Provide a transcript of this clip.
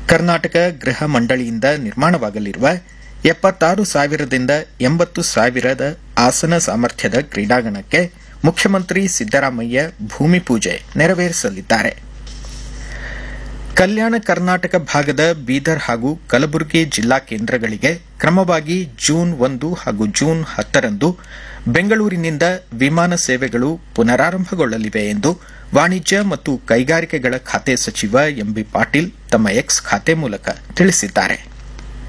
ಕರ್ನಾಟಕ ಗೃಹ ಮಂಡಳಿಯಿಂದ ನಿರ್ಮಾಣವಾಗಲಿರುವ ಎಪ್ಪತ್ತಾರು ಸಾವಿರದಿಂದ ಎಂಬತ್ತು ಸಾವಿರದ ಆಸನ ಸಾಮರ್ಥ್ಯದ ಕ್ರೀಡಾಂಗಣಕ್ಕೆ ಮುಖ್ಯಮಂತ್ರಿ ಸಿದ್ದರಾಮಯ್ಯ ಭೂಮಿ ಪೂಜೆ ನೆರವೇರಿಸಲಿದ್ದಾರೆ ಕಲ್ಯಾಣ ಕರ್ನಾಟಕ ಭಾಗದ ಬೀದರ್ ಹಾಗೂ ಕಲಬುರಗಿ ಜಿಲ್ಲಾ ಕೇಂದ್ರಗಳಿಗೆ ಕ್ರಮವಾಗಿ ಜೂನ್ ಒಂದು ಹಾಗೂ ಜೂನ್ ಹತ್ತರಂದು ಬೆಂಗಳೂರಿನಿಂದ ವಿಮಾನ ಸೇವೆಗಳು ಪುನರಾರಂಭಗೊಳ್ಳಲಿವೆ ಎಂದು ವಾಣಿಜ್ಯ ಮತ್ತು ಕೈಗಾರಿಕೆಗಳ ಖಾತೆ ಸಚಿವ ಎಂಬಿ ಪಾಟೀಲ್ ತಮ್ಮ ಎಕ್ಸ್ ಖಾತೆ ಮೂಲಕ ತಿಳಿಸಿದ್ದಾರೆ